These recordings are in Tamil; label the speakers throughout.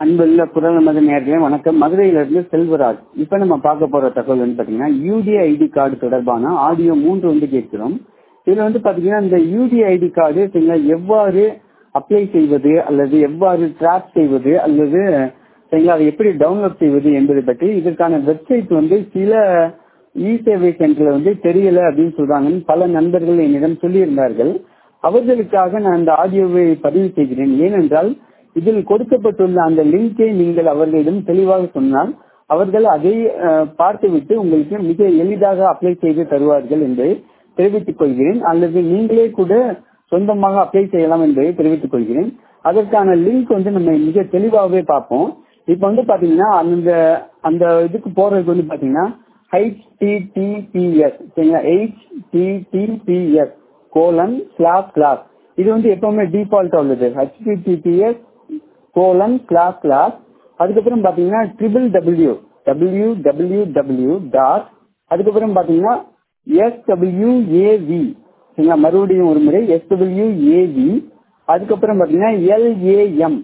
Speaker 1: அன்புள்ள குரல் நமது நேர்களே வணக்கம் மதுரையிலிருந்து செல்வராஜ் இப்ப நம்ம பார்க்க போற தகவல் வந்து பாத்தீங்கன்னா யூடிஐ ஐடி கார்டு தொடர்பான ஆடியோ மூன்று வந்து கேட்கிறோம் இதுல வந்து பாத்தீங்கன்னா இந்த யூடிஐ ஐடி கார்டு சரிங்களா எவ்வாறு அப்ளை செய்வது அல்லது எவ்வாறு ட்ராக் செய்வது அல்லது சரிங்களா அதை எப்படி டவுன்லோட் செய்வது என்பதை பற்றி இதற்கான வெப்சைட் வந்து சில இ சேவை சென்டர்ல வந்து தெரியல அப்படின்னு சொல்றாங்கன்னு பல நண்பர்கள் என்னிடம் சொல்லியிருந்தார்கள் அவர்களுக்காக நான் இந்த ஆடியோவை பதிவு செய்கிறேன் ஏனென்றால் இதில் கொடுக்கப்பட்டுள்ள அந்த லிங்கை நீங்கள் அவர்களிடம் தெளிவாக சொன்னால் அவர்கள் அதை பார்த்துவிட்டு உங்களுக்கு மிக எளிதாக அப்ளை செய்து தருவார்கள் என்பதை தெரிவித்துக் கொள்கிறேன் அல்லது நீங்களே கூட சொந்தமாக அப்ளை செய்யலாம் என்பதை தெரிவித்துக் கொள்கிறேன் அதற்கான லிங்க் வந்து நம்ம மிக தெளிவாகவே பார்ப்போம் இப்ப வந்து பாத்தீங்கன்னா அந்த அந்த இதுக்கு போறதுக்கு வந்து பாத்தீங்கன்னா ஹெச்டிடிபிஎஸ் சரிங்களா ஹெச்டிடிபிஎஸ் கோலன் ஸ்லாப் கிளாஸ் இது வந்து எப்பவுமே டிஃபால்ட்டா உள்ளது ஹெச்டிடிபிஎஸ் கோலன் கிளாஸ் கிளாஸ் அதுக்கப்புறம் பாத்தீங்கன்னா triple W W W W dot அதுக்கப்புறம் பாத்தீங்கன்னா எஸ்டபிள்யூஏவி சரிங்களா மறுபடியும் ஒரு முறை எஸ்டபிள்யூஏவி அதுக்கப்புறம் பாத்தீங்கன்னா எல்ஏஎம்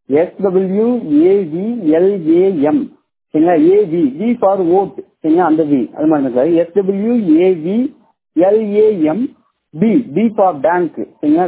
Speaker 1: எஸ்டபிள்யூஏவி எல்ஏஎம் சரிங்களா ஏவி வி ஃபார் ஓட் சரிங்களா அந்த வி அது மாதிரி SWAV LAM P P for bank சரிங்களா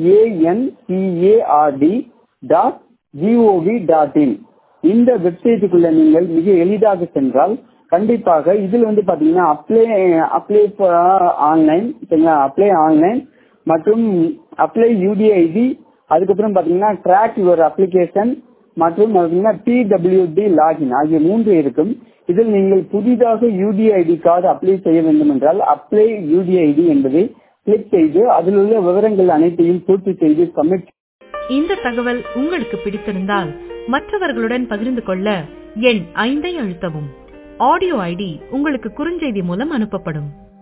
Speaker 1: PANCARD dot GOV dot in இந்த வெப்சைட்டுக்குள்ள நீங்கள் மிக எளிதாக சென்றால் கண்டிப்பாக இதில் வந்து பாத்தீங்கன்னா அப்ளை அப்ளை ஆன்லைன் சரிங்களா அப்ளை ஆன்லைன் மற்றும் அப்ளை யூடிஐடி அதுக்கப்புறம் பாத்தீங்கன்னா ட்ராக் யுவர் அப்ளிகேஷன் மற்றும் பாத்தீங்கன்னா பிடபிள்யூடி லாகின் ஆகிய மூன்று இருக்கும் இதில் நீங்கள் புதிதாக யூடிஐடி கார்டு அப்ளை செய்ய வேண்டும் என்றால் அப்ளை யூடிஐடி என்பதை கிளிக் செய்து அதில் உள்ள விவரங்கள் அனைத்தையும் பூர்த்தி செய்து சப்மிட்
Speaker 2: இந்த தகவல் உங்களுக்கு பிடித்திருந்தால் மற்றவர்களுடன் பகிர்ந்து கொள்ள எண் ஐந்தை அழுத்தவும் ஆடியோ ஐடி உங்களுக்கு குறுஞ்செய்தி மூலம் அனுப்பப்படும்